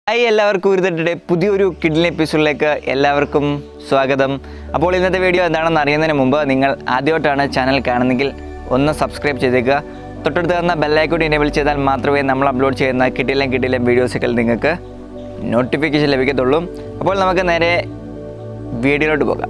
hi എല്ലാവർക്കും ഉരുത്തിട്ട് പുതിയൊരു കിഡിലിൻ എപ്പിസോഡിലേക്ക് എല്ലാവർക്കും സ്വാഗതം അപ്പോൾ ഇന്നത്തെ വീഡിയോ എന്താണെന്ന് അറിയുന്നതിന് മുമ്പ് നിങ്ങൾ ആദ്യമായിട്ടാണ് ചാനൽ കാണുന്നെങ്കിൽ ഒന്ന് സബ്സ്ക്രൈബ് ചെയ്തേക്കുക തൊട്ടടുത്ത് തന്ന ബെല്ലൈക്കോട്ട് എനേബിൾ ചെയ്താൽ മാത്രമേ നമ്മൾ അപ്ലോഡ് ചെയ്യുന്ന കിട്ടിയിലും കിട്ടിയിലും വീഡിയോസുകൾ നിങ്ങൾക്ക് നോട്ടിഫിക്കേഷൻ ലഭിക്കത്തുള്ളൂ അപ്പോൾ നമുക്ക് നേരെ വീഡിയോയിലോട്ട് പോകാം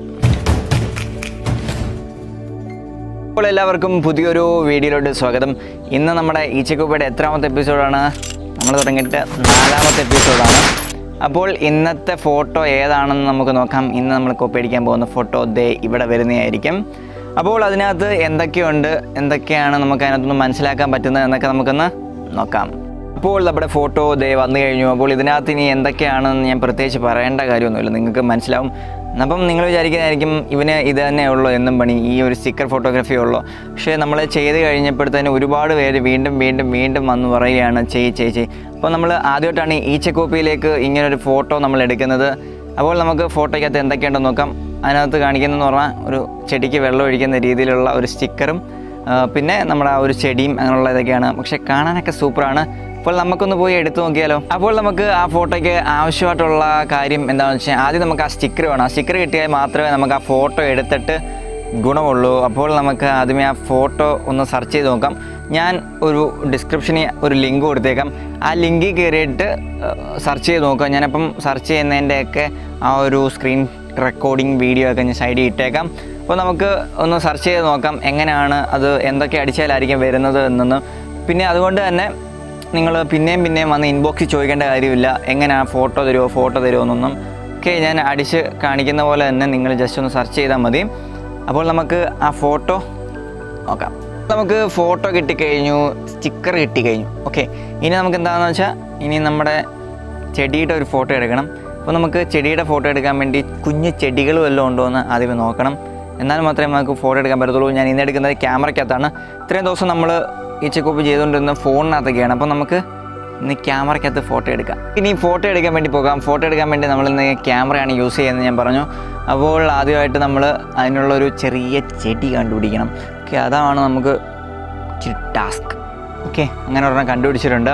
അപ്പോൾ എല്ലാവർക്കും പുതിയൊരു വീഡിയോയിലോട്ട് സ്വാഗതം ഇന്ന് നമ്മുടെ ഈച്ചക്കുപ്പയുടെ എത്രാമത്തെ എപ്പിസോഡാണ് നമ്മൾ തുടങ്ങിയിട്ട് നാലാമത്തെ എപ്പിസോഡാണ് അപ്പോൾ ഇന്നത്തെ ഫോട്ടോ ഏതാണെന്ന് നമുക്ക് നോക്കാം ഇന്ന് നമ്മൾ കോപ്പി അടിക്കാൻ പോകുന്ന ഫോട്ടോ ദേ ഇവിടെ വരുന്നതായിരിക്കും അപ്പോൾ അതിനകത്ത് എന്തൊക്കെയുണ്ട് എന്തൊക്കെയാണ് നമുക്ക് അതിനകത്തുനിന്ന് മനസ്സിലാക്കാൻ പറ്റുന്നത് എന്നൊക്കെ നമുക്കൊന്ന് നോക്കാം അപ്പോൾ നമ്മുടെ ഫോട്ടോ ദേ വന്നു കഴിഞ്ഞു അപ്പോൾ ഇതിനകത്ത് ഇനി എന്തൊക്കെയാണെന്ന് ഞാൻ പ്രത്യേകിച്ച് പറയേണ്ട കാര്യമൊന്നുമില്ല നിങ്ങൾക്ക് മനസ്സിലാവും അപ്പം നിങ്ങൾ വിചാരിക്കുന്നതായിരിക്കും ഇവന് ഇത് തന്നെ ഉള്ളൂ എന്നും പണി ഈ ഒരു സ്റ്റിക്കർ ഫോട്ടോഗ്രാഫി ഉള്ളൂ പക്ഷേ നമ്മൾ ചെയ്ത് കഴിഞ്ഞപ്പോഴത്തേന് ഒരുപാട് പേര് വീണ്ടും വീണ്ടും വീണ്ടും വന്ന് പറയുകയാണ് ചെയ്യ് ചെയ്യ് ചെയ്യ് അപ്പോൾ നമ്മൾ ആദ്യമായിട്ടാണ് ഈച്ച കോപ്പിയിലേക്ക് ഇങ്ങനൊരു ഫോട്ടോ നമ്മൾ എടുക്കുന്നത് അപ്പോൾ നമുക്ക് ഫോട്ടോയ്ക്കകത്ത് എന്തൊക്കെയുണ്ടെന്ന് നോക്കാം അതിനകത്ത് കാണിക്കുന്നതെന്ന് പറഞ്ഞാൽ ഒരു ചെടിക്ക് വെള്ളം ഒഴിക്കുന്ന രീതിയിലുള്ള ഒരു സ്റ്റിക്കറും ആ, പിന്നെ നമ്മുടെ ആ ഒരു ചെടിയും അങ്ങനെയുള്ള ഇതൊക്കെയാണ് പക്ഷെ കാണാനൊക്കെ സൂപ്പറാണ് അപ്പോൾ നമുക്കൊന്ന് പോയി എടുത്തു നോക്കിയാലോ അപ്പോൾ നമുക്ക് ആ ഫോട്ടോയ്ക്ക് ആവശ്യമായിട്ടുള്ള കാര്യം എന്താണെന്ന് വെച്ചാൽ ആദ്യം നമുക്ക് ആ സ്റ്റിക്കർ വേണം ആ സ്റ്റിക്കർ കിട്ടിയാൽ മാത്രമേ നമുക്ക് ആ ഫോട്ടോ എടുത്തിട്ട് ഗുണമുള്ളൂ അപ്പോൾ നമുക്ക് ആദ്യമേ ആ ഫോട്ടോ ഒന്ന് സെർച്ച് ചെയ്ത് നോക്കാം ഞാൻ ഒരു ഡിസ്ക്രിപ്ഷനിൽ ഒരു ലിങ്ക് കൊടുത്തേക്കാം ആ ലിങ്കിൽ കയറിയിട്ട് സെർച്ച് ചെയ്ത് നോക്കാം ഞാനപ്പം സെർച്ച് ചെയ്യുന്നതിൻ്റെയൊക്കെ ആ ഒരു സ്ക്രീൻ റെക്കോർഡിംഗ് വീഡിയോ ഒക്കെ ഞാൻ സൈഡിൽ ഇട്ടേക്കാം അപ്പോൾ നമുക്ക് ഒന്ന് സെർച്ച് ചെയ്ത് നോക്കാം എങ്ങനെയാണ് അത് എന്തൊക്കെ അടിച്ചാലായിരിക്കും വരുന്നത് എന്നൊന്ന് പിന്നെ അതുകൊണ്ട് തന്നെ നിങ്ങൾ പിന്നെയും പിന്നെയും വന്ന് ഇൻബോക്സിൽ ചോദിക്കേണ്ട കാര്യമില്ല എങ്ങനെയാണ് ഫോട്ടോ തരുമോ ഫോട്ടോ തരുമോ എന്നൊന്നും ഒക്കെ ഞാൻ അടിച്ച് കാണിക്കുന്ന പോലെ തന്നെ നിങ്ങൾ ജസ്റ്റ് ഒന്ന് സെർച്ച് ചെയ്താൽ മതി അപ്പോൾ നമുക്ക് ആ ഫോട്ടോ നോക്കാം നമുക്ക് ഫോട്ടോ കിട്ടിക്കഴിഞ്ഞു സ്റ്റിക്കർ കിട്ടിക്കഴിഞ്ഞു ഓക്കെ ഇനി നമുക്ക് എന്താണെന്ന് വെച്ചാൽ ഇനി നമ്മുടെ ചെടിയുടെ ഒരു ഫോട്ടോ എടുക്കണം അപ്പോൾ നമുക്ക് ചെടിയുടെ ഫോട്ടോ എടുക്കാൻ വേണ്ടി കുഞ്ഞു ചെടികൾ വല്ലതും ഉണ്ടോ എന്ന് ആദ്യമേ നോക്കണം എന്നാൽ മാത്രമേ നമുക്ക് ഫോട്ടോ എടുക്കാൻ പറ്റത്തുള്ളൂ ഞാൻ ഇന്ന് എടുക്കുന്നത് ക്യാമറയ്ക്കകത്താണ് ഇത്രയും ദിവസം നമ്മൾ ഈ ചെക്കോപ്പ് ചെയ്തുകൊണ്ടിരുന്ന ഫോണിനകത്തൊക്കെയാണ് അപ്പോൾ നമുക്ക് ഇന്ന് ക്യാമറയ്ക്കകത്ത് ഫോട്ടോ എടുക്കാം ഇനി ഫോട്ടോ എടുക്കാൻ വേണ്ടി പോകാം ഫോട്ടോ എടുക്കാൻ വേണ്ടി നമ്മൾ ഇന്ന് ക്യാമറയാണ് യൂസ് ചെയ്യുന്നത് ഞാൻ പറഞ്ഞു അപ്പോൾ ആദ്യമായിട്ട് നമ്മൾ അതിനുള്ളൊരു ചെറിയ ചെടി കണ്ടുപിടിക്കണം ഓക്കെ അതാണ് നമുക്ക് ഇച്ചിരി ടാസ്ക് ഓക്കെ അങ്ങനെ ഒരെണ്ണം കണ്ടുപിടിച്ചിട്ടുണ്ട്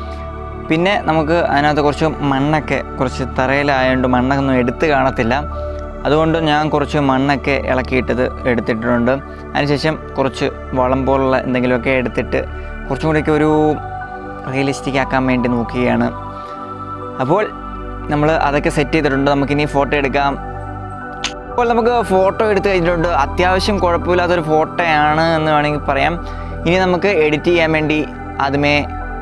പിന്നെ നമുക്ക് അതിനകത്ത് കുറച്ച് മണ്ണൊക്കെ കുറച്ച് തറയിലായതുകൊണ്ട് മണ്ണൊന്നും എടുത്ത് കാണത്തില്ല അതുകൊണ്ട് ഞാൻ കുറച്ച് മണ്ണൊക്കെ ഇളക്കിയിട്ടത് എടുത്തിട്ടുണ്ട് അതിനുശേഷം കുറച്ച് വളം പോലുള്ള എന്തെങ്കിലുമൊക്കെ എടുത്തിട്ട് കുറച്ചും കൂടിയൊക്കെ ഒരു റിയലിസ്റ്റിക് ആക്കാൻ വേണ്ടി നോക്കുകയാണ് അപ്പോൾ നമ്മൾ അതൊക്കെ സെറ്റ് ചെയ്തിട്ടുണ്ട് നമുക്കിനി ഫോട്ടോ എടുക്കാം അപ്പോൾ നമുക്ക് ഫോട്ടോ എടുത്ത് കഴിഞ്ഞിട്ടുണ്ട് അത്യാവശ്യം കുഴപ്പമില്ലാത്തൊരു ഫോട്ടോയാണ് എന്ന് വേണമെങ്കിൽ പറയാം ഇനി നമുക്ക് എഡിറ്റ് ചെയ്യാൻ വേണ്ടി ആദ്യമേ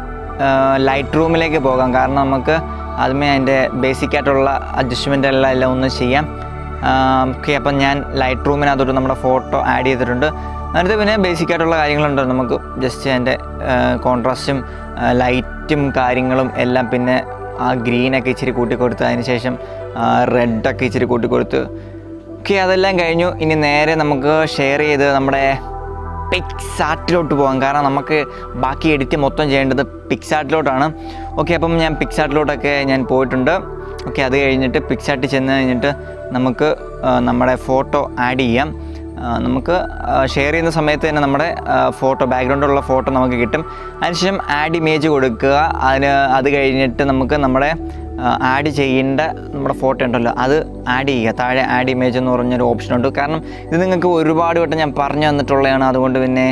ലൈറ്റ് റൂമിലേക്ക് പോകാം കാരണം നമുക്ക് ആദ്യമേ അതിൻ്റെ ബേസിക് ആയിട്ടുള്ള അഡ്ജസ്റ്റ്മെൻ്റ് എല്ലാം എല്ലാം ഒന്ന് ചെയ്യാം ഓക്കെ അപ്പം ഞാൻ ലൈറ്റ് റൂമിനകത്തോട്ട് നമ്മുടെ ഫോട്ടോ ആഡ് ചെയ്തിട്ടുണ്ട് അതിനകത്ത് പിന്നെ ബേസിക് ആയിട്ടുള്ള കാര്യങ്ങളുണ്ട് നമുക്ക് ജസ്റ്റ് അതിൻ്റെ കോൺട്രാസ്റ്റും ലൈറ്റും കാര്യങ്ങളും എല്ലാം പിന്നെ ആ ഗ്രീനൊക്കെ ഇച്ചിരി കൂട്ടിക്കൊടുത്ത് അതിന് ശേഷം റെഡൊക്കെ ഇച്ചിരി കൂട്ടിക്കൊടുത്ത് ഓക്കെ അതെല്ലാം കഴിഞ്ഞു ഇനി നേരെ നമുക്ക് ഷെയർ ചെയ്ത് നമ്മുടെ പിക്സാർട്ടിലോട്ട് പോകാം കാരണം നമുക്ക് ബാക്കി എഡിറ്റ് മൊത്തം ചെയ്യേണ്ടത് പിക്സാർട്ടിലോട്ടാണ് ഓക്കെ അപ്പം ഞാൻ പിക്സാർട്ടിലോട്ടൊക്കെ ഞാൻ പോയിട്ടുണ്ട് ഓക്കെ അത് കഴിഞ്ഞിട്ട് പിക്സാർട്ടിൽ ചെന്ന് കഴിഞ്ഞിട്ട് നമുക്ക് ആ, നമ്മുടെ ഫോട്ടോ ആഡ് ചെയ്യാം ആ, നമുക്ക് ഷെയർ ചെയ്യുന്ന സമയത്ത് തന്നെ നമ്മുടെ ഫോട്ടോ ബാക്ക്ഗ്രൗണ്ടിലുള്ള ഫോട്ടോ നമുക്ക് കിട്ടും അതിനുശേഷം ആഡ് ഇമേജ് കൊടുക്കുക അതിന് അത് കഴിഞ്ഞിട്ട് നമുക്ക് നമ്മുടെ ആഡ് ചെയ്യേണ്ട നമ്മുടെ ഫോട്ടോ ഉണ്ടല്ലോ അത് ആഡ് ചെയ്യുക താഴെ ആഡ് ഇമേജ് എന്ന് പറഞ്ഞൊരു ഓപ്ഷൻ ഉണ്ട് കാരണം ഇത് നിങ്ങൾക്ക് ഒരുപാട് വട്ടം ഞാൻ പറഞ്ഞു തന്നിട്ടുള്ളതാണ് അതുകൊണ്ട് പിന്നെ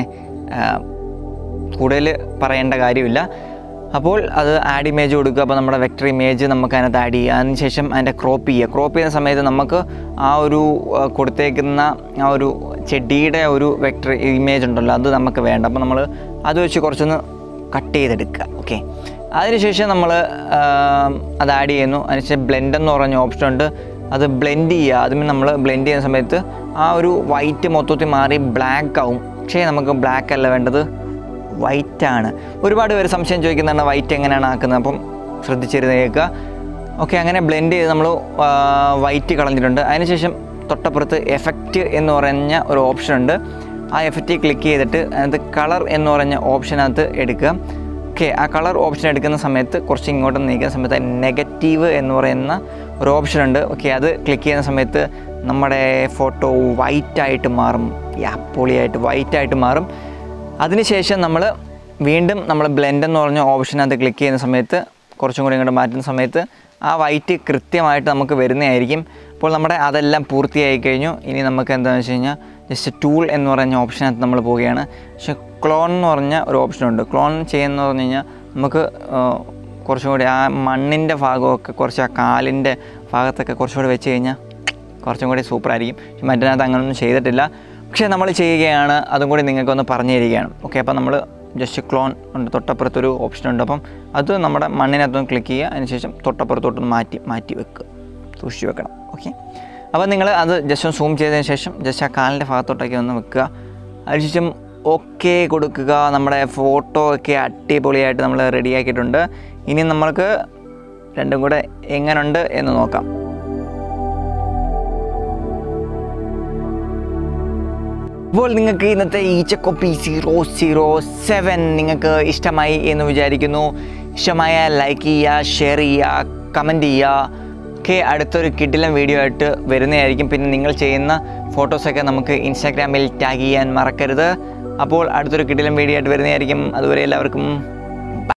കൂടുതൽ പറയേണ്ട കാര്യമില്ല അപ്പോൾ അത് ആഡ് ഇമേജ് കൊടുക്കുക അപ്പോൾ നമ്മുടെ വെക്ടർ ഇമേജ് നമുക്ക് അതിനകത്ത് ആഡ് ചെയ്യുക അതിനുശേഷം അതിൻ്റെ ക്രോപ്പ് ചെയ്യുക ക്രോപ്പ് ചെയ്യുന്ന സമയത്ത് നമുക്ക് ആ ഒരു ആ, കൊടുത്തേക്കുന്ന ആ ഒരു ചെടിയുടെ ഒരു വെക്ടർ ഇമേജ് ഉണ്ടല്ലോ അത് നമുക്ക് വേണ്ട അപ്പോൾ നമ്മൾ അത് വെച്ച് കുറച്ചൊന്ന് കട്ട് ചെയ്തെടുക്കുക ഓക്കെ അതിനുശേഷം നമ്മൾ അത് ആഡ് ചെയ്യുന്നു അതിനുശേഷം ബ്ലെൻഡ് എന്ന് പറഞ്ഞ ഓപ്ഷൻ ഉണ്ട് അത് ബ്ലെൻഡ് ചെയ്യുക ആദ്യമേ നമ്മൾ ബ്ലെൻഡ് ചെയ്യുന്ന സമയത്ത് ആ ഒരു വൈറ്റ് മൊത്തത്തിൽ മാറി ബ്ലാക്ക് ആവും പക്ഷേ നമുക്ക് ബ്ലാക്ക് അല്ല വേണ്ടത് വൈറ്റ് ആണ് ഒരുപാട് പേര് സംശയം ചോദിക്കുന്നതാണ് വൈറ്റ് എങ്ങനെയാണ് ആക്കുന്നത് അപ്പം ശ്രദ്ധിച്ചിരുന്നേക്കുക ഓക്കെ അങ്ങനെ ബ്ലെൻഡ് ചെയ്ത് നമ്മൾ വൈറ്റ് കളഞ്ഞിട്ടുണ്ട് അതിനുശേഷം തൊട്ടപ്പുറത്ത് എഫക്റ്റ് എന്ന് പറഞ്ഞ ഒരു ഓപ്ഷൻ ഉണ്ട് ആ എഫക്റ്റ് ക്ലിക്ക് ചെയ്തിട്ട് അതിനകത്ത് കളർ എന്ന് പറഞ്ഞ ഓപ്ഷനകത്ത് എടുക്കുക ഓക്കെ ആ കളർ ഓപ്ഷൻ എടുക്കുന്ന സമയത്ത് കുറച്ച് ഇങ്ങോട്ട് നീക്കുന്ന സമയത്ത് നെഗറ്റീവ് എന്ന് പറയുന്ന ഒരു ഓപ്ഷൻ ഉണ്ട് ഓക്കെ അത് ക്ലിക്ക് ചെയ്യുന്ന സമയത്ത് നമ്മുടെ ഫോട്ടോ വൈറ്റ് ആയിട്ട് മാറും യാ പൊളിയായിട്ട് വൈറ്റ് ആയിട്ട് മാറും അതിനുശേഷം നമ്മൾ വീണ്ടും നമ്മൾ ബ്ലെൻഡ് എന്ന് പറഞ്ഞ ഓപ്ഷൻ അത് ക്ലിക്ക് ചെയ്യുന്ന സമയത്ത് കുറച്ചും കൂടി ഇങ്ങോട്ട് മാറ്റുന്ന സമയത്ത് ആ വൈറ്റ് കൃത്യമായിട്ട് നമുക്ക് വരുന്നതായിരിക്കും അപ്പോൾ നമ്മുടെ അതെല്ലാം പൂർത്തിയായി കഴിഞ്ഞു ഇനി നമുക്ക് എന്താണെന്ന് വെച്ച് കഴിഞ്ഞാൽ ജസ്റ്റ് ടൂൾ എന്ന് പറഞ്ഞ ഓപ്ഷനകത്ത് നമ്മൾ പോവുകയാണ് പക്ഷേ ക്ലോൺ എന്ന് പറഞ്ഞ ഒരു ഓപ്ഷനുണ്ട് ക്ലോൺ ചെയ്യുന്നത് പറഞ്ഞു കഴിഞ്ഞാൽ നമുക്ക് ആ, കുറച്ചും കൂടി ആ മണ്ണിൻ്റെ ഭാഗമൊക്കെ കുറച്ച് ആ കാലിൻ്റെ ഭാഗത്തൊക്കെ കുറച്ചുകൂടി വെച്ച് കഴിഞ്ഞാൽ കുറച്ചും കൂടി സൂപ്പറായിരിക്കും പക്ഷെ മറ്റതിനകത്ത് അങ്ങനെയൊന്നും ചെയ്തിട്ടില്ല പക്ഷേ നമ്മൾ ചെയ്യുകയാണ് അതും കൂടി നിങ്ങൾക്കൊന്ന് പറഞ്ഞു തരികയാണ് ഓക്കെ അപ്പോൾ നമ്മൾ ജസ്റ്റ് ക്ലോൺ ഉണ്ട് തൊട്ടപ്പുറത്തൊരു ഓപ്ഷൻ ഉണ്ട് അപ്പം അത് നമ്മുടെ മണ്ണിനകത്തൊന്ന് ക്ലിക്ക് ചെയ്യുക അതിനുശേഷം തൊട്ടപ്പുറത്തോട്ടൊന്ന് മാറ്റി മാറ്റി വെക്കുക സൂക്ഷിച്ച് വെക്കണം ഓക്കെ അപ്പോൾ നിങ്ങൾ അത് ജസ്റ്റ് ഒന്ന് സൂം ചെയ്തതിന് ശേഷം ജസ്റ്റ് ആ കാലിൻ്റെ ഭാഗത്തോട്ടൊക്കെ ഒന്ന് വെക്കുക അതിനുശേഷം ഓക്കെ കൊടുക്കുക നമ്മുടെ ഫോട്ടോ ഒക്കെ അടിപൊളിയായിട്ട് നമ്മൾ റെഡിയാക്കിയിട്ടുണ്ട് ഇനി നമ്മൾക്ക് രണ്ടും കൂടെ എങ്ങനെയുണ്ട് എന്ന് നോക്കാം അപ്പോൾ നിങ്ങൾക്ക് ഇന്നത്തെ ഈച്ചക്കൊപ്പി സീറോ സീറോ സെവൻ നിങ്ങൾക്ക് ഇഷ്ടമായി എന്ന് വിചാരിക്കുന്നു ഇഷ്ടമായ ലൈക്ക് ചെയ്യുക ഷെയർ ചെയ്യുക കമൻറ്റ് ചെയ്യുക ഒക്കെ അടുത്തൊരു കിടിലം വീഡിയോ ആയിട്ട് വരുന്നതായിരിക്കും പിന്നെ നിങ്ങൾ ചെയ്യുന്ന ഫോട്ടോസൊക്കെ നമുക്ക് ഇൻസ്റ്റാഗ്രാമിൽ ടാഗ് ചെയ്യാൻ മറക്കരുത് അപ്പോൾ അടുത്തൊരു കിടിലം വീഡിയോ ആയിട്ട് വരുന്നതായിരിക്കും അതുവരെ എല്ലാവർക്കും